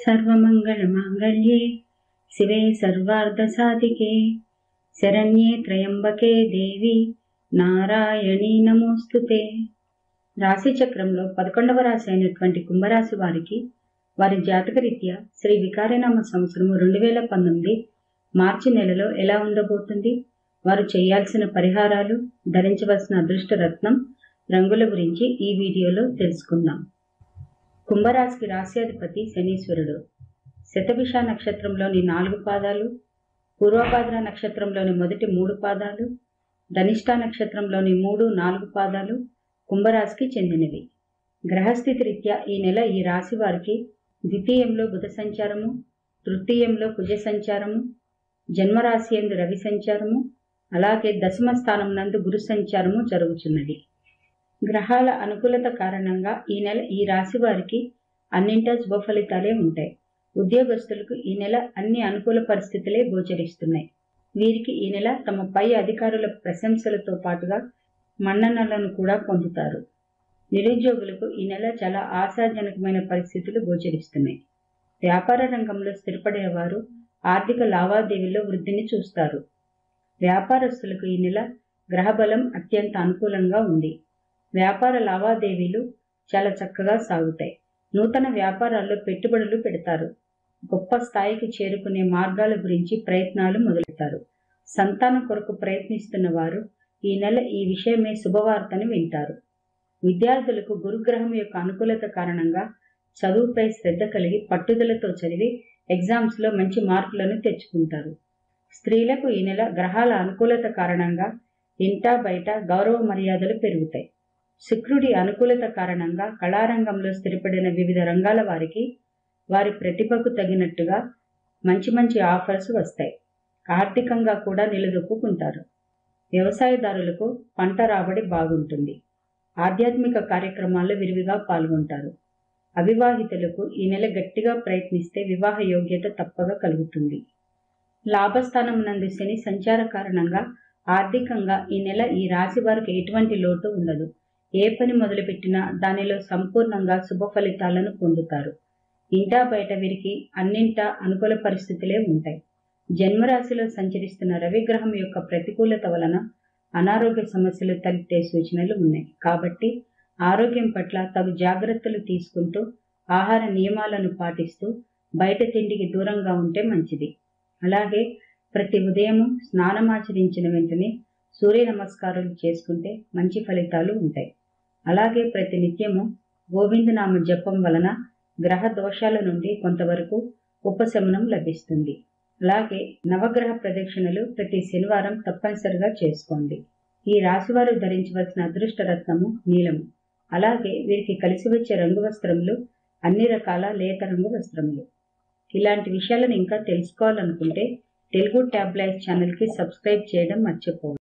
సర్వమంగళమాంగళ్యే శివే సర్వార్ధసాధికే శరణ్యే త్రయంబకే దేవి నారాయణీ నమోస్తుతే రాశి చక్రంలో పదకొండవ రాశి అయినటువంటి కుంభరాశి వారికి వారి జాతకరీత్యా శ్రీ వికారనామ సంవత్సరము రెండు వేల పంతొమ్మిది మార్చి నెలలో ఎలా ఉండబోతుంది వారు చేయాల్సిన పరిహారాలు ధరించవలసిన అదృష్ట రత్నం రంగుల గురించి ఈ వీడియోలో తెలుసుకుందాం కుంభరాశికి రాశ్యాధిపతి శనీశ్వరుడు శతభిష నక్షత్రంలోని నాలుగు పాదాలు పూర్వభాద్ర నక్షత్రంలోని మొదటి మూడు పాదాలు ధనిష్ట నక్షత్రంలోని మూడు నాలుగు పాదాలు కుంభరాశికి చెందినవి గ్రహస్థితి రీత్యా ఈ నెల ఈ రాశి వారికి ద్వితీయంలో బుధ సంచారము తృతీయంలో కుజ సంచారము జన్మరాశి ఎందు రవి సంచారము అలాగే దశమ స్థానం నందు గురు సంచారము జరుగుతున్నది గ్రహాల అనుకూలత కారణంగా ఈ నెల ఈ రాశి వారికి అన్నింటా శుభ ఫలితాలే ఉంటాయి ఉద్యోగస్తులకు ఈ నెల అన్ని అనుకూల పరిస్థితులే గోచరిస్తున్నాయి వీరికి ఈ నెల తమ పై అధికారుల ప్రశంసలతో పాటుగా మన్ననలను కూడా పొందుతారు నిరుద్యోగులకు ఈ నెల చాలా ఆశాజనకమైన పరిస్థితులు గోచరిస్తున్నాయి వ్యాపార రంగంలో స్థిరపడే వారు ఆర్థిక లావాదేవీల్లో వృద్ధిని చూస్తారు వ్యాపారస్తులకు ఈ నెల గ్రహబలం అత్యంత అనుకూలంగా ఉంది వ్యాపార లావాదేవీలు చాలా చక్కగా సాగుతాయి నూతన వ్యాపారాల్లో పెట్టుబడులు పెడతారు గొప్ప స్థాయికి చేరుకునే మార్గాల గురించి ప్రయత్నాలు మొదలెడతారు సంతానం కొరకు ప్రయత్నిస్తున్న వారు ఈ నెల ఈ విషయమే శుభవార్తను వింటారు విద్యార్థులకు గురుగ్రహం యొక్క అనుకూలత కారణంగా చదువుపై శ్రద్ధ కలిగి పట్టుదలతో చదివి ఎగ్జామ్స్లో మంచి మార్కులను తెచ్చుకుంటారు స్త్రీలకు ఈ నెల గ్రహాల అనుకూలత కారణంగా ఇంటా బయట గౌరవ మర్యాదలు పెరుగుతాయి శుక్రుడి అనుకూలత కారణంగా కళారంగంలో స్థిరపడిన వివిధ రంగాల వారికి వారి ప్రతిభకు తగినట్టుగా మంచి మంచి ఆఫర్స్ వస్తాయి ఆర్థికంగా కూడా నిలదొక్కుంటారు వ్యవసాయదారులకు పంట రాబడి బాగుంటుంది ఆధ్యాత్మిక కార్యక్రమాల్లో విరివిగా పాల్గొంటారు అవివాహితులకు ఈ నెల గట్టిగా ప్రయత్నిస్తే వివాహ యోగ్యత తప్పగా కలుగుతుంది లాభస్థానం నందు శని సంచార కారణంగా ఆర్థికంగా ఈ నెల ఈ రాశి వారికి ఎటువంటి లోటు ఉండదు ఏ పని మొదలుపెట్టినా దానిలో సంపూర్ణంగా శుభ ఫలితాలను పొందుతారు ఇంటా బయట వీరికి అన్నింటా అనుకూల పరిస్థితులే ఉంటాయి జన్మరాశిలో సంచరిస్తున్న రవిగ్రహం యొక్క ప్రతికూలత వలన అనారోగ్య సమస్యలు తలెత్తే సూచనలు ఉన్నాయి కాబట్టి ఆరోగ్యం పట్ల తగు జాగ్రత్తలు తీసుకుంటూ ఆహార నియమాలను పాటిస్తూ బయట తిండికి దూరంగా ఉంటే మంచిది అలాగే ప్రతి ఉదయము స్నానమాచరించిన వెంటనే సూర్య నమస్కారాలు చేసుకుంటే మంచి ఫలితాలు ఉంటాయి అలాగే ప్రతి నిత్యము గోవిందనామ జపం వలన గ్రహ దోషాల నుండి కొంతవరకు ఉపశమనం లభిస్తుంది అలాగే నవగ్రహ ప్రదక్షిణలు ప్రతి శనివారం తప్పనిసరిగా చేసుకోండి ఈ రాశివారు ధరించవలసిన అదృష్ట రత్నము నీలము అలాగే వీరికి కలిసి వచ్చే రంగు వస్త్రములు అన్ని రకాల లేత రంగు వస్త్రములు ఇలాంటి విషయాలను ఇంకా తెలుసుకోవాలనుకుంటే తెలుగు ట్యాబ్లైట్ ఛానల్కి సబ్స్క్రైబ్ చేయడం మర్చిపోవద్దు